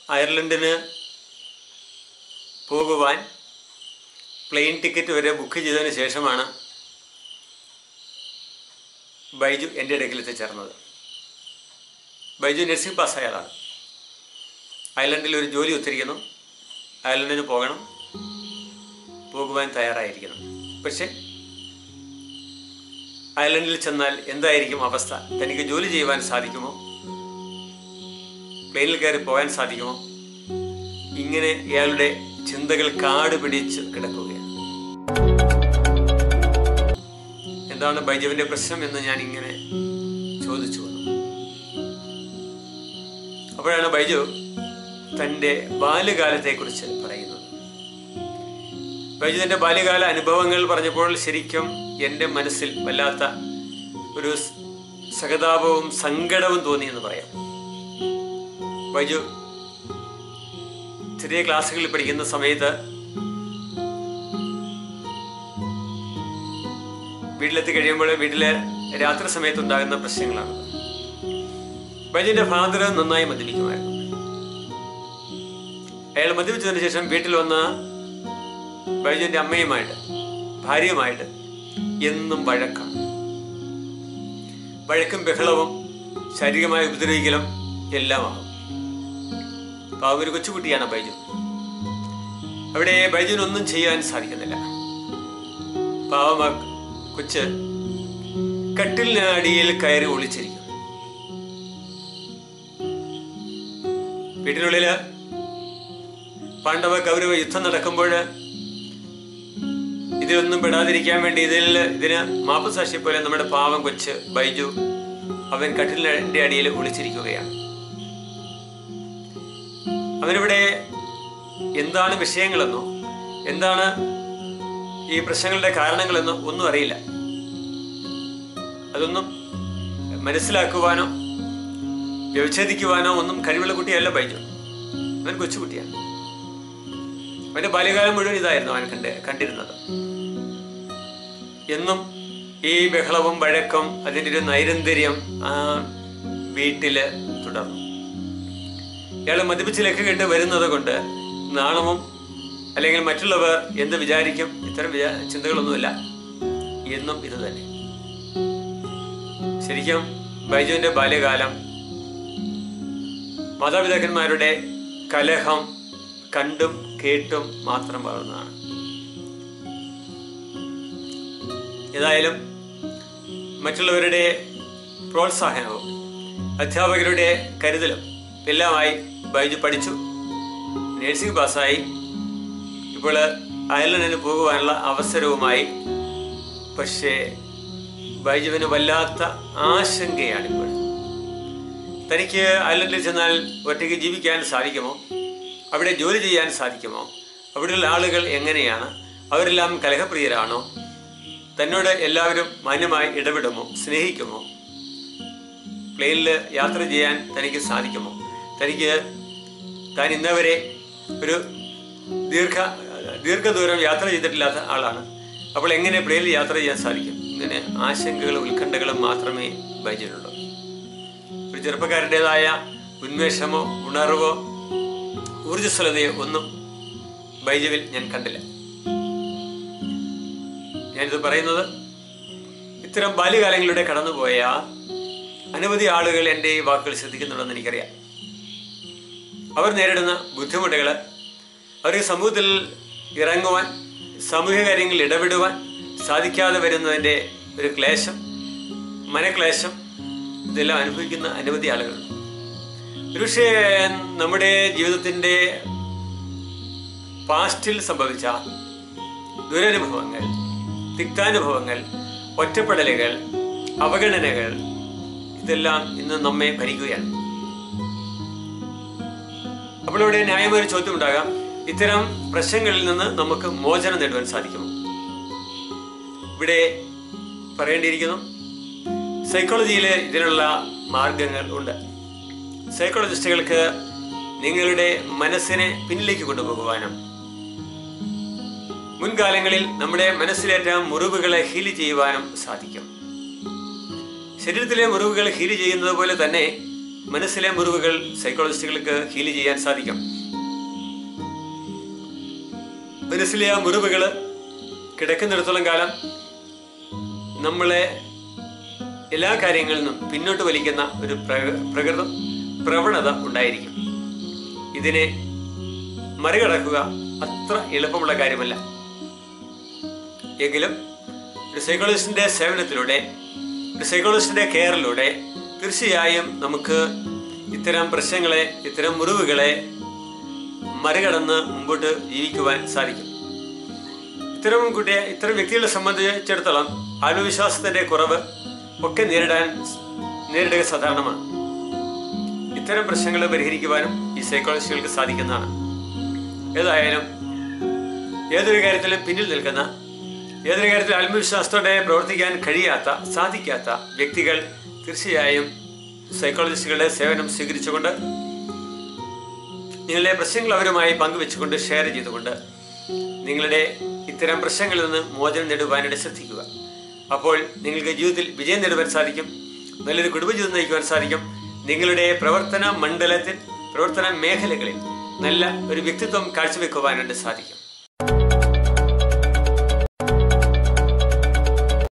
അയർലൻഡിന് പോകുവാൻ plain ticket വരെ book ചെയ്തതിന് ശേഷമാണ് ബൈജു എൻ്റെ ഇടയ്ക്കിൽ എത്തിച്ചേർന്നത് ബൈജു നഴ്സിംഗ് പാസ്സായ ആളാണ് അയർലൻഡിൽ ഒരു ജോലി ഒത്തിരിക്കുന്നു അയർലൻഡിന് പോകണം പോകുവാൻ തയ്യാറായിരിക്കുന്നു പക്ഷേ അയർലൻഡിൽ ചെന്നാൽ എന്തായിരിക്കും അവസ്ഥ തനിക്ക് ജോലി ചെയ്യുവാൻ സാധിക്കുമോ പ്ലെയിനിൽ കയറി പോകാൻ സാധിക്കുമോ ഇങ്ങനെ ഇയാളുടെ ചിന്തകൾ കാട് പിടിച്ച് കിടക്കുകയാണ് എന്താണ് ബൈജുവിന്റെ പ്രശ്നം എന്ന് ഞാൻ ഇങ്ങനെ ചോദിച്ചു വന്നു അപ്പോഴാണ് ബൈജു തൻ്റെ ബാല്യകാലത്തെക്കുറിച്ച് പറയുന്നത് ബൈജു തൻ്റെ ബാല്യകാല അനുഭവങ്ങൾ പറഞ്ഞപ്പോൾ ശരിക്കും എൻ്റെ മനസ്സിൽ വല്ലാത്ത ഒരു സ് സഹതാപവും സങ്കടവും തോന്നി എന്ന് പറയാം ബൈജു ചെറിയ ക്ലാസ്സുകളിൽ പഠിക്കുന്ന സമയത്ത് വീട്ടിലെത്തി കഴിയുമ്പോൾ വീട്ടിലെ രാത്രി സമയത്ത് ഉണ്ടാകുന്ന പ്രശ്നങ്ങളാണ് ബൈജുവിന്റെ ഫാദർ നന്നായി മദ്യപിക്കുമായിരുന്നു അയാൾ മദ്യപിച്ചതിന് ശേഷം വീട്ടിൽ വന്ന് ബൈജുവിന്റെ അമ്മയുമായിട്ട് ഭാര്യയുമായിട്ട് എന്നും വഴക്കാണ് വഴക്കും ബഹളവും ശാരീരികമായി ഉപദ്രവിക്കലും എല്ലാമാകും പാവം ഒരു കൊച്ചുകുട്ടിയാണ് ബൈജു അവിടെ ബൈജുവിനൊന്നും ചെയ്യാൻ സാധിക്കുന്നില്ല പാവം ആ കൊച്ച് കട്ടിലിനടിയിൽ കയറി ഒളിച്ചിരിക്കും വീട്ടിനുള്ളില് പാണ്ഡവ കൗരവ യുദ്ധം നടക്കുമ്പോൾ ഇതിലൊന്നും പെടാതിരിക്കാൻ വേണ്ടി ഇതിൽ ഇതിന് മാപ്പ് സാക്ഷി പോലെ നമ്മുടെ പാവം കൊച്ച് ബൈജു അവൻ കട്ടിലിന്റെ അടിയിൽ ഒളിച്ചിരിക്കുകയാണ് അവനിവിടെ എന്താണ് വിഷയങ്ങളെന്നോ എന്താണ് ഈ പ്രശ്നങ്ങളുടെ കാരണങ്ങളെന്നോ ഒന്നും അറിയില്ല അതൊന്നും മനസ്സിലാക്കുവാനോ വ്യവച്ഛേദിക്കുവാനോ ഒന്നും കഴിവുള്ള കുട്ടിയല്ല ബൈജു അവൻ കൊച്ചുകുട്ടിയാണ് അവന്റെ ബാല്യകാലം മുഴുവൻ ഇതായിരുന്നു അവൻ കണ്ട് കണ്ടിരുന്നത് എന്നും ഈ ബഹളവും വഴക്കം അതിൻ്റെ ഒരു നൈരന്തര്യം ആ വീട്ടില് തുടർന്നു ഇയാൾ മദ്യപിച്ച് ലക്ക് കേട്ട് വരുന്നത് കൊണ്ട് നാണവും അല്ലെങ്കിൽ മറ്റുള്ളവർ എന്ത് വിചാരിക്കും ഇത്തരം വിചാ ചിന്തകളൊന്നുമില്ല എന്നും ഇത് തന്നെ ശരിക്കും ബൈജുവിന്റെ ബാല്യകാലം മാതാപിതാക്കന്മാരുടെ കലഹം കണ്ടും കേട്ടും മാത്രം വളർന്നതാണ് ഏതായാലും മറ്റുള്ളവരുടെ പ്രോത്സാഹനവും അധ്യാപകരുടെ കരുതലും എല്ലാമായി ബൈജു പഠിച്ചു നേഴ്സിംഗ് പാസ്സായി ഇപ്പോൾ അയർലൻഡിന് പോകുവാനുള്ള അവസരവുമായി പക്ഷേ ബൈജുവിന് വല്ലാത്ത ആശങ്കയാണ് ഇപ്പോൾ തനിക്ക് അയർലൻഡിൽ ചെന്നാൽ ഒറ്റയ്ക്ക് ജീവിക്കാൻ സാധിക്കുമോ അവിടെ ജോലി ചെയ്യാൻ സാധിക്കുമോ അവിടെയുള്ള ആളുകൾ എങ്ങനെയാണ് അവരെല്ലാം കലഹപ്രിയരാണോ തന്നോട് എല്ലാവരും മാന്യമായി ഇടപെടുമോ സ്നേഹിക്കുമോ പ്ലെയിനിൽ യാത്ര ചെയ്യാൻ തനിക്ക് സാധിക്കുമോ തനിക്ക് താൻ ഇന്നവരെ ഒരു ദീർഘ ദീർഘദൂരം യാത്ര ചെയ്തിട്ടില്ലാത്ത ആളാണ് അപ്പോൾ എങ്ങനെ പ്ലെയിനിൽ യാത്ര ചെയ്യാൻ സാധിക്കും ഇങ്ങനെ ആശങ്കകളും ഉത്കണ്ഠകളും മാത്രമേ ബൈജനുള്ളൂ ഒരു ചെറുപ്പക്കാരൻ്റെതായ ഉന്മേഷമോ ഉണർവോ ഊർജ്ജസ്വലതയോ ഒന്നും ബൈജുവിൽ ഞാൻ കണ്ടില്ല ഞാനിത് പറയുന്നത് ഇത്തരം ബാല്യകാലങ്ങളിലൂടെ കടന്നുപോയ അനവധി ആളുകൾ എൻ്റെ ഈ വാക്കുകൾ ശ്രദ്ധിക്കുന്നുണ്ടെന്ന് എനിക്കറിയാം അവർ നേരിടുന്ന ബുദ്ധിമുട്ടുകൾ അവർക്ക് സമൂഹത്തിൽ ഇറങ്ങുവാൻ സാമൂഹിക കാര്യങ്ങളിൽ ഇടപെടുവാൻ സാധിക്കാതെ വരുന്നതിൻ്റെ ഒരു ക്ലേശം മനക്ലേശം ഇതെല്ലാം അനുഭവിക്കുന്ന അനവധി ആളുകളുണ്ട് ഒരുപക്ഷെ നമ്മുടെ ജീവിതത്തിൻ്റെ പാസ്റ്റിൽ സംഭവിച്ച ദുരനുഭവങ്ങൾ തിക്താനുഭവങ്ങൾ ഒറ്റപ്പെടലുകൾ അവഗണനകൾ ഇതെല്ലാം ഇന്ന് നമ്മെ ഭരിക്കുകയാണ് അപ്പോൾ ഇവിടെ ന്യായമായ ഒരു ചോദ്യം ഉണ്ടാകാം ഇത്തരം പ്രശ്നങ്ങളിൽ നിന്ന് നമുക്ക് മോചനം നേടുവാൻ സാധിക്കുമോ ഇവിടെ പറയേണ്ടിയിരിക്കുന്നു സൈക്കോളജിയിൽ ഇതിനുള്ള മാർഗങ്ങൾ ഉണ്ട് സൈക്കോളജിസ്റ്റുകൾക്ക് നിങ്ങളുടെ മനസ്സിനെ പിന്നിലേക്ക് കൊണ്ടുപോകുവാനും മുൻകാലങ്ങളിൽ നമ്മുടെ മനസ്സിലേറ്റ മുറിവുകളെ ഹീൽ ചെയ്യുവാനും സാധിക്കും ശരീരത്തിലെ മുറിവുകൾ ഹീൽ ചെയ്യുന്നത് പോലെ തന്നെ മനസ്സിലെ മുറിവുകൾ സൈക്കോളജിസ്റ്റുകൾക്ക് ഹീൽ ചെയ്യാൻ സാധിക്കും മനസ്സിലെ ആ മുറിവുകൾ കിടക്കുന്നിടത്തോളം കാലം നമ്മളെ എല്ലാ കാര്യങ്ങളിൽ നിന്നും പിന്നോട്ട് വലിക്കുന്ന ഒരു പ്രക- പ്രകൃതം പ്രവണത ഉണ്ടായിരിക്കും ഇതിനെ മറികടക്കുക അത്ര എളുപ്പമുള്ള കാര്യമല്ല എങ്കിലും ഒരു സൈക്കോളജിസ്റ്റിന്റെ സേവനത്തിലൂടെ ഒരു സൈക്കോളജിസ്റ്റിന്റെ കെയറിലൂടെ തീർച്ചയായും നമുക്ക് ഇത്തരം പ്രശ്നങ്ങളെ ഇത്തരം മുറിവുകളെ മറികടന്ന് മുമ്പോട്ട് ജീവിക്കുവാൻ സാധിക്കും ഇത്തരം കുട്ടിയെ ഇത്തരം വ്യക്തികളെ സംബന്ധിച്ചിടത്തോളം ആത്മവിശ്വാസത്തിന്റെ കുറവ് ഒക്കെ നേരിടാൻ നേരിടുക സാധാരണമാണ് ഇത്തരം പ്രശ്നങ്ങൾ പരിഹരിക്കുവാനും ഈ സൈക്കോളജിസ്റ്റുകൾക്ക് സാധിക്കുന്നതാണ് ഏതായാലും ഏതൊരു കാര്യത്തിലും പിന്നിൽ നിൽക്കുന്ന ഏതൊരു കാര്യത്തിൽ ആത്മവിശ്വാസത്തോടെ പ്രവർത്തിക്കാൻ കഴിയാത്ത സാധിക്കാത്ത വ്യക്തികൾ തീർച്ചയായും സൈക്കോളജിസ്റ്റുകളുടെ സേവനം സ്വീകരിച്ചുകൊണ്ട് നിങ്ങളുടെ പ്രശ്നങ്ങൾ അവരുമായി പങ്കുവെച്ചുകൊണ്ട് ഷെയർ ചെയ്തുകൊണ്ട് നിങ്ങളുടെ ഇത്തരം പ്രശ്നങ്ങളിൽ നിന്ന് മോചനം നേടുവാനായിട്ട് ശ്രദ്ധിക്കുക അപ്പോൾ നിങ്ങൾക്ക് ജീവിതത്തിൽ വിജയം നേടുവാൻ സാധിക്കും നല്ലൊരു കുടുംബജീവിതം നയിക്കുവാൻ സാധിക്കും നിങ്ങളുടെ പ്രവർത്തന മണ്ഡലത്തിൽ പ്രവർത്തന മേഖലകളിൽ നല്ല ഒരു വ്യക്തിത്വം കാഴ്ചവെക്കുവാനായിട്ട് സാധിക്കും